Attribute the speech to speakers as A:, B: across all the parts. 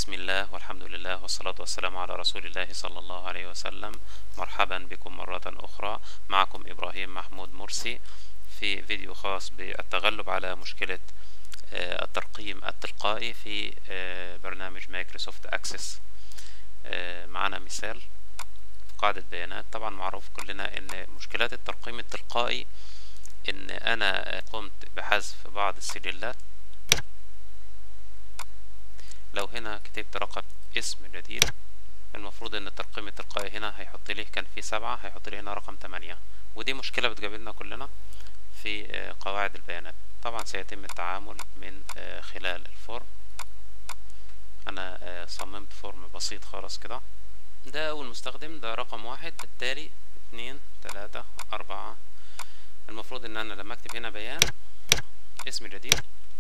A: بسم الله والحمد لله والصلاة والسلام على رسول الله صلى الله عليه وسلم مرحبا بكم مرة أخرى معكم إبراهيم محمود مرسي في فيديو خاص بالتغلب على مشكلة آه، الترقيم التلقائي في آه، برنامج مايكروسوفت أكسس آه، معنا مثال قاعدة بيانات طبعا معروف كلنا ان مشكلات الترقيم التلقائي ان انا قمت بحذف بعض السجلات لو هنا كتبت رقم اسم جديد المفروض ان الترقيم التلقائي هنا هيحط لي كان في سبعة هيحط لي هنا رقم تمانية ودي مشكلة بتقابلنا كلنا في قواعد البيانات طبعا سيتم التعامل من خلال الفورم انا صممت فورم بسيط خالص كده ده اول مستخدم ده رقم واحد التالي اتنين تلاتة اربعة المفروض ان انا لما اكتب هنا بيان اسم جديد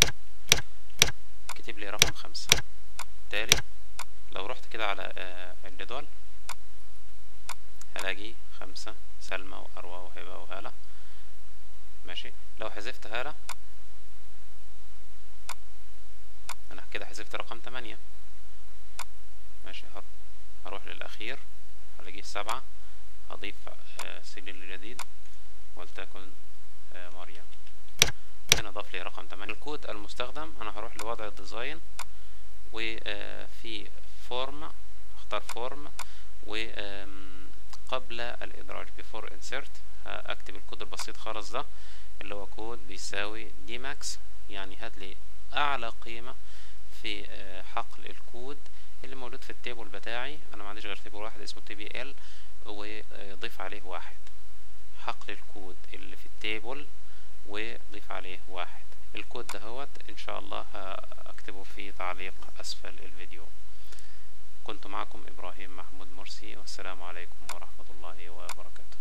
A: كتب لي رقم خمسة تالي لو رحت كده على الجدول هلاقي خمسة سلمى وأروى وهبة وهالة ماشي لو حذفت هالة أنا كده حذفت رقم تمانية ماشي هروح للأخير هلاقيه سبعة هضيف سجل جديد ولتكن مريم هنا ضاف لي رقم 8 الكود المستخدم انا هروح لوضع الديزاين وفي فورم اختار فورم وقبل الادراج بفور انسرت هكتب الكود البسيط خالص ده اللي هو كود بيساوي دي ماكس يعني هات لي اعلى قيمه في حقل الكود اللي موجود في التيبل بتاعي انا ما عنديش غير تيبل واحد اسمه تي بي ال وضيف عليه واحد حقل الكود اللي في التيبل وضيف عليه واحد الكود دهوت ان شاء الله هكتبه في تعليق اسفل الفيديو كنت معكم ابراهيم محمود مرسي والسلام عليكم ورحمة الله وبركاته